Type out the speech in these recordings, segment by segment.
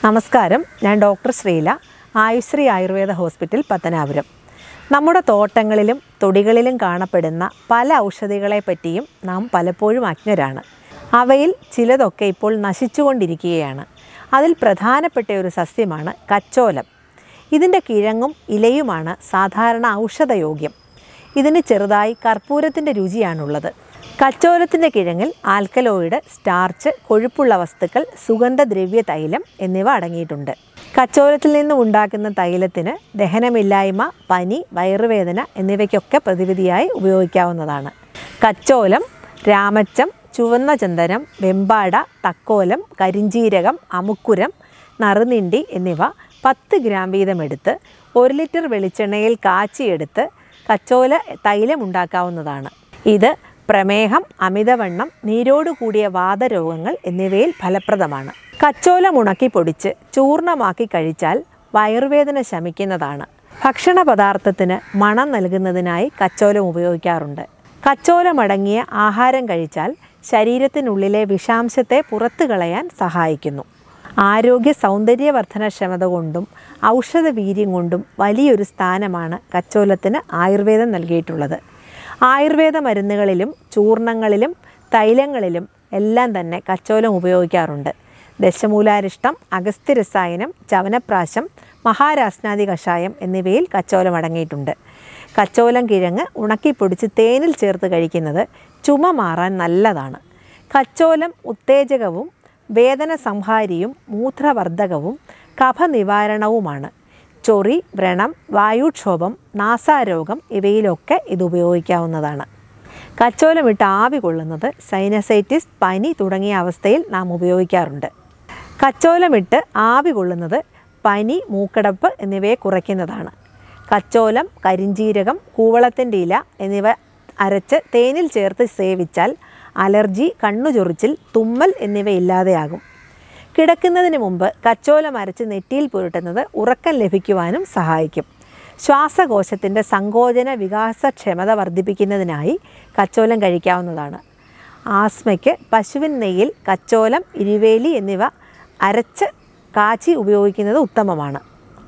നമസ്കാരം ഞാൻ doctor Sreela Ayushree Ayurveda hospital Pathanapuram നമ്മുടെ തോട്ടങ്ങളിലും തൊടികളിലും കാണപ്പെടുന്ന പല ഔഷധികളെ പറ്റിയും നാം പലപ്പോഴും അജ്ഞരാണ് അവയിൽ ചിലതൊക്കെ ഇപ്പോൾ നശിച്ചുകൊണ്ടിരിക്കുകയാണ് അതിൽ പ്രധാനപ്പെട്ട ഒരു സസ്യമാണ് കച്ചോലം ഇതിൻ്റെ കിഴങ്ങും ഇലയുമാണ് സാധാരണ ഔഷധയോഗ്യം ഇതിന് ചെറുതായി കർപ്പൂരത്തിൻ്റെ രുചിയാണുള്ളത് കച്ചോലത്തിൻ്റെ കിഴങ്ങിൽ ആൽക്കലോയിഡ് സ്റ്റാർച്ച് കൊഴുപ്പുള്ള വസ്തുക്കൾ സുഗന്ധദ്രവ്യ തൈലം എന്നിവ അടങ്ങിയിട്ടുണ്ട് കച്ചോലത്തിൽ നിന്ന് ഉണ്ടാക്കുന്ന തൈലത്തിന് ദഹനമില്ലായ്മ പനി വയറുവേദന എന്നിവയ്ക്കൊക്കെ പ്രതിവിധിയായി ഉപയോഗിക്കാവുന്നതാണ് കച്ചോലം രാമച്ചം ചുവന്ന ചന്ദനം വെമ്പാട തക്കോലം കരിഞ്ചീരകം അമുക്കുരം നറുനിണ്ടി എന്നിവ പത്ത് ഗ്രാം വീതം എടുത്ത് ഒരു ലിറ്റർ വെളിച്ചെണ്ണയിൽ കാച്ചിയെടുത്ത് കച്ചോല തൈലം ഉണ്ടാക്കാവുന്നതാണ് ഇത് പ്രമേഹം അമിതവണ്ണം നീരോട് കൂടിയ വാതരോഗങ്ങൾ എന്നിവയിൽ ഫലപ്രദമാണ് കച്ചോലം ഉണക്കി പൊടിച്ച് ചൂർണമാക്കി കഴിച്ചാൽ വയറുവേദന ശമിക്കുന്നതാണ് ഭക്ഷണ പദാർത്ഥത്തിന് മണം നൽകുന്നതിനായി കച്ചോലം ഉപയോഗിക്കാറുണ്ട് കച്ചോലമടങ്ങിയ ആഹാരം കഴിച്ചാൽ ശരീരത്തിനുള്ളിലെ വിഷാംശത്തെ പുറത്തു കളയാൻ സഹായിക്കുന്നു ആരോഗ്യ സൗന്ദര്യവർദ്ധനക്ഷമത കൊണ്ടും ഔഷധ വീര്യം കൊണ്ടും വലിയൊരു സ്ഥാനമാണ് കച്ചോലത്തിന് ആയുർവേദം നൽകിയിട്ടുള്ളത് ആയുർവേദ മരുന്നുകളിലും ചൂർണങ്ങളിലും തൈലങ്ങളിലും എല്ലാം തന്നെ കച്ചോലം ഉപയോഗിക്കാറുണ്ട് ദശമൂലാരിഷ്ടം അഗസ്ത്യരസായനം ചവനപ്രാശം മഹാരാസ്നാദി കഷായം എന്നിവയിൽ കച്ചോലം അടങ്ങിയിട്ടുണ്ട് കച്ചോലം കിഴങ്ങ് ഉണക്കിപ്പൊടിച്ച് തേനിൽ ചേർത്ത് കഴിക്കുന്നത് ചുമ മാറാൻ നല്ലതാണ് കച്ചോലം ഉത്തേജകവും വേദന സംഹാരിയും മൂത്രവർദ്ധകവും കഫനിവാരണവുമാണ് ചൊറി വ്രണം വായുക്ഷോഭം നാസാരോഗം ഇവയിലൊക്കെ ഇത് ഉപയോഗിക്കാവുന്നതാണ് കച്ചോലമിട്ട് ആവി കൊള്ളുന്നത് സൈനസൈറ്റിസ് പനി തുടങ്ങിയ അവസ്ഥയിൽ നാം ഉപയോഗിക്കാറുണ്ട് കച്ചോലമിട്ട് ആവി കൊള്ളുന്നത് പനി മൂക്കടപ്പ് എന്നിവയെ കുറയ്ക്കുന്നതാണ് കച്ചോലം കരിഞ്ചീരകം കൂവളത്തിൻ്റെ ഇല എന്നിവ അരച്ച് തേനിൽ ചേർത്ത് സേവിച്ചാൽ അലർജി കണ്ണുചൊറിച്ചിൽ തുമ്മൽ എന്നിവ ഇല്ലാതെയാകും കിടക്കുന്നതിന് മുമ്പ് കച്ചോലം അരച്ച് നെറ്റിയിൽ പുരട്ടുന്നത് ഉറക്കം ലഭിക്കുവാനും സഹായിക്കും ശ്വാസകോശത്തിൻ്റെ സങ്കോചന വികാസക്ഷമത വർദ്ധിപ്പിക്കുന്നതിനായി കച്ചോലം കഴിക്കാവുന്നതാണ് ആസ്മയ്ക്ക് പശുവിൻ നെയ്യിൽ കച്ചോലം ഇരുവേലി എന്നിവ അരച്ച് കാച്ചി ഉപയോഗിക്കുന്നത് ഉത്തമമാണ്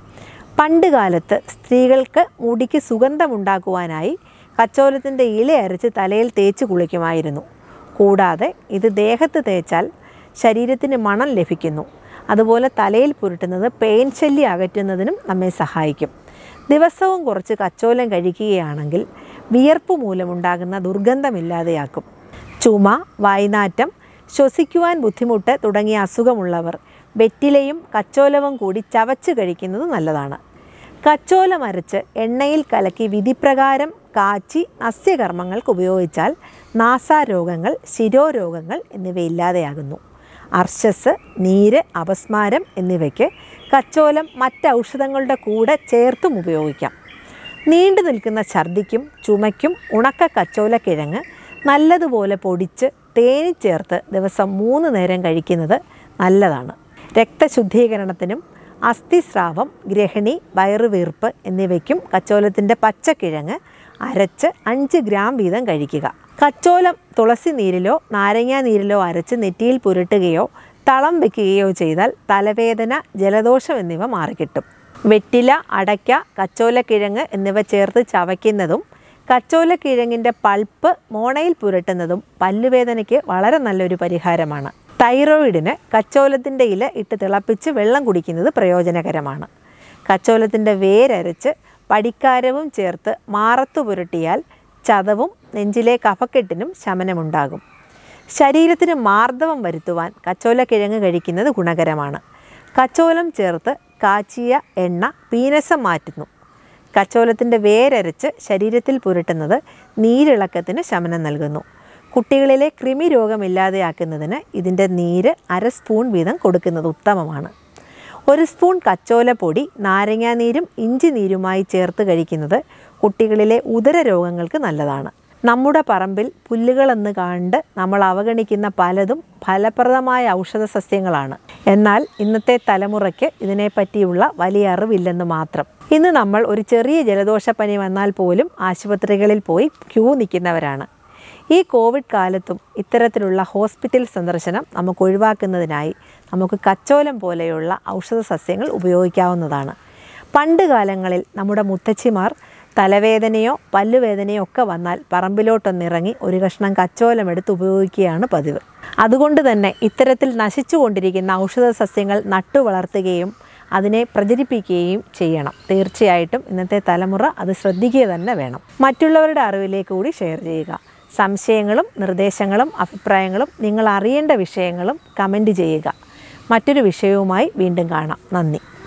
പണ്ട് കാലത്ത് സ്ത്രീകൾക്ക് മുടിക്ക് സുഗന്ധമുണ്ടാക്കുവാനായി കച്ചോലത്തിൻ്റെ ഇല അരച്ച് തലയിൽ തേച്ച് കുളിക്കുമായിരുന്നു കൂടാതെ ഇത് ദേഹത്ത് തേച്ചാൽ ശരീരത്തിന് മണം ലഭിക്കുന്നു അതുപോലെ തലയിൽ പുരട്ടുന്നത് പെയിൻ ശല്യം അകറ്റുന്നതിനും നമ്മെ സഹായിക്കും ദിവസവും കുറച്ച് കച്ചോലം കഴിക്കുകയാണെങ്കിൽ വിയർപ്പ് മൂലമുണ്ടാകുന്ന ദുർഗന്ധമില്ലാതെയാക്കും ചുമ വായ്നാറ്റം ശ്വസിക്കുവാൻ ബുദ്ധിമുട്ട് തുടങ്ങിയ അസുഖമുള്ളവർ വെറ്റിലയും കച്ചോലവും കൂടി ചവച്ച് കഴിക്കുന്നത് നല്ലതാണ് കച്ചോലം അരച്ച് എണ്ണയിൽ കലക്കി വിധിപ്രകാരം കാച്ചി നസ്യകർമ്മങ്ങൾക്ക് ഉപയോഗിച്ചാൽ നാസാരോഗങ്ങൾ ശിരോരോഗങ്ങൾ എന്നിവ ഇല്ലാതെയാകുന്നു അർശസ് നീര് അപസ്മാരം എന്നിവയ്ക്ക് കച്ചോലം മറ്റ് ഔഷധങ്ങളുടെ കൂടെ ചേർത്തും ഉപയോഗിക്കാം നീണ്ടു നിൽക്കുന്ന ഛർദിക്കും ചുമയ്ക്കും ഉണക്ക കച്ചോല കിഴങ്ങ് നല്ലതുപോലെ പൊടിച്ച് തേനിൽ ചേർത്ത് ദിവസം മൂന്ന് നേരം കഴിക്കുന്നത് നല്ലതാണ് രക്തശുദ്ധീകരണത്തിനും അസ്ഥിസ്രാവം ഗ്രഹിണി വയറുവീർപ്പ് എന്നിവയ്ക്കും കച്ചോലത്തിൻ്റെ പച്ചക്കിഴങ്ങ് അരച്ച് അഞ്ച് ഗ്രാം വീതം കഴിക്കുക കച്ചോലം തുളസി നീരിലോ നാരങ്ങാ നീരിലോ അരച്ച് നെറ്റിയിൽ പുരട്ടുകയോ തളം വയ്ക്കുകയോ ചെയ്താൽ തലവേദന ജലദോഷം എന്നിവ മാറിക്കിട്ടും വെറ്റില അടയ്ക്ക കച്ചോലക്കിഴങ്ങ് എന്നിവ ചേർത്ത് ചവയ്ക്കുന്നതും കച്ചോലക്കിഴങ്ങിൻ്റെ പൾപ്പ് മോണയിൽ പുരട്ടുന്നതും പല്ലുവേദനയ്ക്ക് വളരെ നല്ലൊരു പരിഹാരമാണ് തൈറോയിഡിന് കച്ചോലത്തിൻ്റെ ഇല ഇട്ട് തിളപ്പിച്ച് വെള്ളം കുടിക്കുന്നത് പ്രയോജനകരമാണ് കച്ചോലത്തിൻ്റെ വേരരച്ച് പടിക്കാരവും ചേർത്ത് മാറത്തു പുരട്ടിയാൽ ചതവും നെഞ്ചിലെ കഫക്കെട്ടിനും ശമനമുണ്ടാകും ശരീരത്തിന് മാർദ്ദവം വരുത്തുവാൻ കച്ചോലക്കിഴങ്ങ് കഴിക്കുന്നത് ഗുണകരമാണ് കച്ചോലം ചേർത്ത് കാച്ചിയ എണ്ണ പീനസം മാറ്റുന്നു കച്ചോലത്തിൻ്റെ വേരരച്ച് ശരീരത്തിൽ പുരട്ടുന്നത് നീരിളക്കത്തിന് ശമനം നൽകുന്നു കുട്ടികളിലെ കൃമി രോഗമില്ലാതെയാക്കുന്നതിന് ഇതിൻ്റെ നീര് അര സ്പൂൺ വീതം കൊടുക്കുന്നത് ഉത്തമമാണ് ഒരു സ്പൂൺ കച്ചോല പൊടി നാരങ്ങാനീരും ഇഞ്ചി നീരുമായി ചേർത്ത് കഴിക്കുന്നത് കുട്ടികളിലെ ഉദര രോഗങ്ങൾക്ക് നല്ലതാണ് നമ്മുടെ പറമ്പിൽ പുല്ലുകളെന്ന് കണ്ട് നമ്മൾ അവഗണിക്കുന്ന പലതും ഫലപ്രദമായ ഔഷധ സസ്യങ്ങളാണ് എന്നാൽ ഇന്നത്തെ തലമുറയ്ക്ക് ഇതിനെപ്പറ്റിയുള്ള വലിയ അറിവില്ലെന്ന് മാത്രം ഇന്ന് നമ്മൾ ഒരു ചെറിയ ജലദോഷപ്പനി വന്നാൽ പോലും ആശുപത്രികളിൽ പോയി ക്യൂ നിൽക്കുന്നവരാണ് ഈ കോവിഡ് കാലത്തും ഇത്തരത്തിലുള്ള ഹോസ്പിറ്റൽ സന്ദർശനം നമുക്ക് ഒഴിവാക്കുന്നതിനായി നമുക്ക് കച്ചോലം പോലെയുള്ള ഔഷധ സസ്യങ്ങൾ ഉപയോഗിക്കാവുന്നതാണ് പണ്ട് കാലങ്ങളിൽ നമ്മുടെ മുത്തച്ഛിമാർ തലവേദനയോ പല്ലുവേദനയോ ഒക്കെ വന്നാൽ പറമ്പിലോട്ടൊന്നിറങ്ങി ഒരു കഷ്ണം കച്ചോലം എടുത്ത് ഉപയോഗിക്കുകയാണ് പതിവ് അതുകൊണ്ട് തന്നെ ഇത്തരത്തിൽ നശിച്ചുകൊണ്ടിരിക്കുന്ന ഔഷധ സസ്യങ്ങൾ നട്ടു വളർത്തുകയും അതിനെ പ്രചരിപ്പിക്കുകയും ചെയ്യണം തീർച്ചയായിട്ടും ഇന്നത്തെ തലമുറ അത് ശ്രദ്ധിക്കുക തന്നെ വേണം മറ്റുള്ളവരുടെ അറിവിലേക്ക് കൂടി ഷെയർ ചെയ്യുക സംശയങ്ങളും നിർദ്ദേശങ്ങളും അഭിപ്രായങ്ങളും നിങ്ങൾ അറിയേണ്ട വിഷയങ്ങളും കമൻറ്റ് ചെയ്യുക മറ്റൊരു വിഷയവുമായി വീണ്ടും കാണാം നന്ദി